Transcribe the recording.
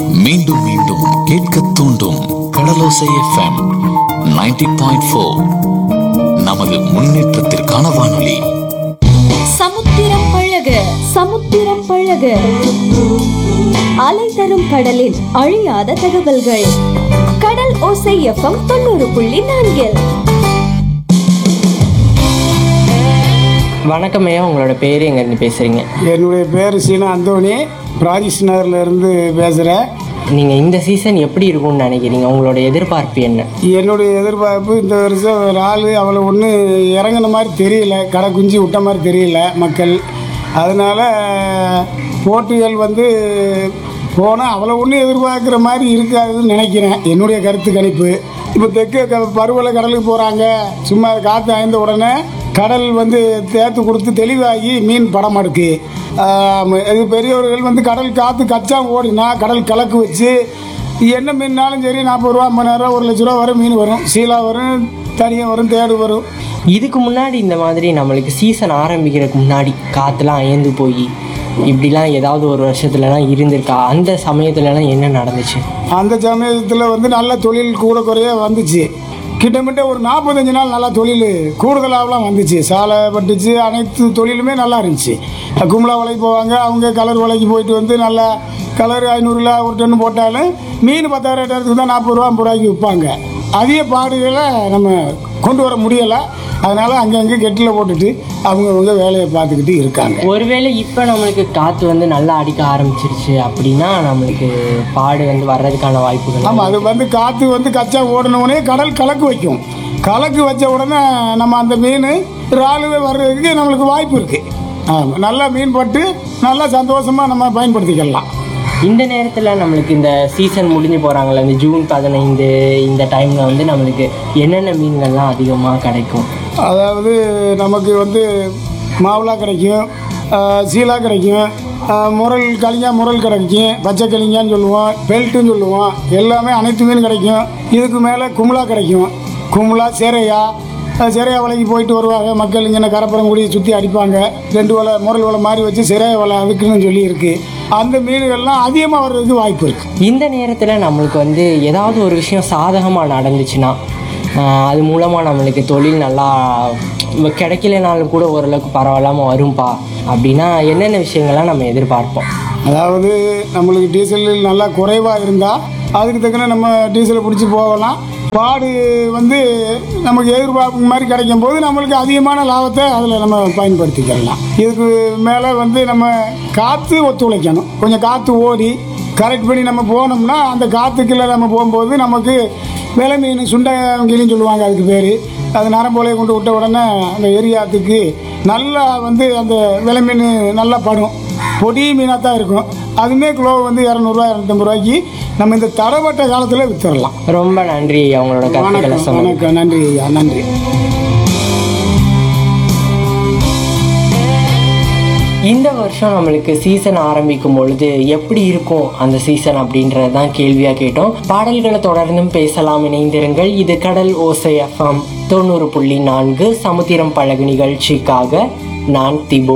மீண்டும் மீண்டும் கேட்க தூண்டும் கடலோசை எஃப்எம் 90.4 பாயிண்ட் ஃபோர் நமது முன்னேற்றத்திற்கான வானொலி சமுத்திரம் பழக சமுத்திரம் பழக அலை தரும் கடலின் அழியாத தகவல்கள் கடல் ஓசை எஃப்எம் தொண்ணூறு புள்ளி நான்கில் வணக்கம் ஐயா உங்களோட பேர் எங்கேருந்து பேசுகிறீங்க என்னுடைய பேர் சீனா அந்தோணி ராஜேஷ் நகர்ல இருந்து பேசுகிறேன் நீங்கள் இந்த சீசன் எப்படி இருக்கும்னு நினைக்கிறீங்க உங்களோட எதிர்பார்ப்பு என்ன என்னுடைய எதிர்பார்ப்பு இந்த வருஷம் ஒரு ஆள் அவ்வளோ ஒன்றும் இறங்கின மாதிரி தெரியல கடை குஞ்சு விட்ட மாதிரி தெரியல மக்கள் அதனால் போட்டிகள் வந்து போனால் அவ்வளோ ஒன்றும் எதிர்பார்க்குற மாதிரி இருக்காதுன்னு நினைக்கிறேன் என்னுடைய கருத்து கணிப்பு இப்போ தெற்கு க பருவல கடலுக்கு போகிறாங்க சும்மா காற்று ஆய்ந்த உடனே கடல் வந்து தேர்த்து கொடுத்து தெளிவாகி மீன் படம் அடுக்கு இது பெரியவர்கள் வந்து கடல் காற்று கச்சா ஓடினா கடல் கலக்கு வச்சு என்ன மீன்னாலும் சரி நாற்பது ரூபா ஐம்பதாயிரம் ஒரு லட்ச ரூபா வரும் மீன் வரும் சீலா வரும் தனியாக வரும் தேடு வரும் இதுக்கு முன்னாடி இந்த மாதிரி நம்மளுக்கு சீசன் ஆரம்பிக்கிறதுக்கு முன்னாடி காற்றுலாம் அயர்ந்து போய் இப்படிலாம் ஏதாவது ஒரு வருஷத்துலலாம் இருந்திருக்கா அந்த சமயத்துலலாம் என்ன நடந்துச்சு அந்த சமயத்தில் வந்து நல்ல தொழில் கூட குறைய வந்துச்சு கிட்டத்தட்ட ஒரு நாற்பத்தஞ்சு நாள் நல்லா தொழில் கூடுதலாகலாம் வந்துச்சு சாலை பட்டுச்சு அனைத்து தொழிலுமே நல்லா இருந்துச்சு கும்பலா வலைக்கு போவாங்க அவங்க கலர் வலைக்கு போயிட்டு வந்து நல்லா கலர் ஐநூறுல ஒரு டன்னு போட்டாலும் மீன் பத்தாயிரம் எட்டாயிரத்துக்கு தான் நாற்பது ரூபா ஐம்பது ரூபாய்க்கு விற்பாங்க அதிக பாடுகளை நம்ம கொண்டு வர முடியலை அதனால் அங்கங்கே கெட்டில் போட்டுட்டு அவங்கவுங்க வேலையை பார்த்துக்கிட்டு இருக்காங்க ஒருவேளை இப்போ நம்மளுக்கு காற்று வந்து நல்லா அடிக்க ஆரம்பிச்சிருச்சு அப்படின்னா நம்மளுக்கு பாடு வந்து வர்றதுக்கான வாய்ப்புகள் ஆமாம் அது வந்து காற்று வந்து கச்சா ஓடினவுடனே கடல் கலக்கு வைக்கும் கலக்கு வச்ச உடனே நம்ம அந்த மீன் இறாலுவே வர்றதுக்கு நம்மளுக்கு வாய்ப்பு இருக்குது ஆமாம் நல்லா மீன் பட்டு நல்லா சந்தோஷமாக நம்ம பயன்படுத்திக்கலாம் இந்த நேரத்தில் நம்மளுக்கு இந்த சீசன் முடிஞ்சு போகிறாங்கல்ல இந்த ஜூன் பதினைந்து இந்த டைமில் வந்து நம்மளுக்கு என்னென்ன மீன்கள்லாம் அதிகமாக கிடைக்கும் அதாவது நமக்கு வந்து மாவுளா கிடைக்கும் ஆஹ் சீலா கிடைக்கும் ஆஹ் முரல் கலிங்கா முரல் கிடைக்கும் பச்சை கலிங்கான்னு சொல்லுவோம் பெல்ட்டுன்னு சொல்லுவோம் எல்லாமே அனைத்து மீன் கிடைக்கும் இதுக்கு மேலே குமுலா கிடைக்கும் குமுலா சேரையா ஆஹ் சேரையா வலைக்கு போயிட்டு வருவாங்க மக்கள் இங்கே கரப்பரங்குடியை சுற்றி அடிப்பாங்க ரெண்டு வலை முரல் வலை மாதிரி வச்சு சேரையா வலை அதுக்குன்னு சொல்லி இருக்கு அந்த மீன்கள்லாம் அதிகமாக வர்றதுக்கு வாய்ப்பு இருக்குது இந்த நேரத்தில் நம்மளுக்கு வந்து ஏதாவது ஒரு விஷயம் சாதகமாக நடந்துச்சுன்னா ஆஹ் அது மூலமாக நம்மளுக்கு தொழில் நல்லா வ- கிடைக்கலனாலும் கூட ஓரளவுக்கு பரவாயில்லாமல் வரும்பா அப்படின்னா என்னென்ன விஷயங்கள்லாம் நம்ம எதிர்பார்ப்போம் அதாவது நம்மளுக்கு டீசல் நல்லா குறைவாக இருந்தால் அதுக்கு தக்கன நம்ம டீசலை பிடிச்சி போகலாம் பாடு வந்து நமக்கு எதிர்பார்ப்பு மாதிரி கிடைக்கும் போது நம்மளுக்கு அதிகமான லாபத்தை அதில் நம்ம பயன்படுத்திக்கலாம் இதுக்கு மேலே வந்து நம்ம காற்று ஒத்துழைக்கணும் கொஞ்சம் காற்று ஓடி கரெக்ட் பண்ணி நம்ம போனோம்னா அந்த காற்றுக்குள்ளே நம்ம போகும்போது நமக்கு விலை மீன் சுண்டங்கிலின்னு சொல்லுவாங்க அதுக்கு பேர் அது நரம்போலையை கொண்டு விட்ட உடனே அந்த ஏரியாத்துக்கு நல்லா வந்து அந்த விலை மீன் நல்லா படும் பொடி மீனாக தான் இருக்கும் அதுவுமே கிலோ வந்து இரநூறுவா இரநூத்தம்பது ரூபாய்க்கு நம்ம இந்த தடப்பட்ட காலத்தில் வித்துடலாம் ரொம்ப நன்றி அவங்களோட கருத்துக்களை வணக்கம் சொன்னது வணக்கம் நன்றி ஐயா நன்றி இந்த வருஷம் நம்மளுக்கு சீசன் ஆரம்பிக்கும் பொழுது எப்படி இருக்கும் அந்த சீசன் அப்படின்றது தான் கேள்வியாக கேட்டோம் பாடல்களை தொடர்ந்தும் பேசலாம் இணைந்திருங்கள் இது கடல் ஓசை எஃப்எம் தொண்ணூறு புள்ளி நான்கு சமுத்திரம் பழகு நிகழ்ச்சிக்காக நான் திபு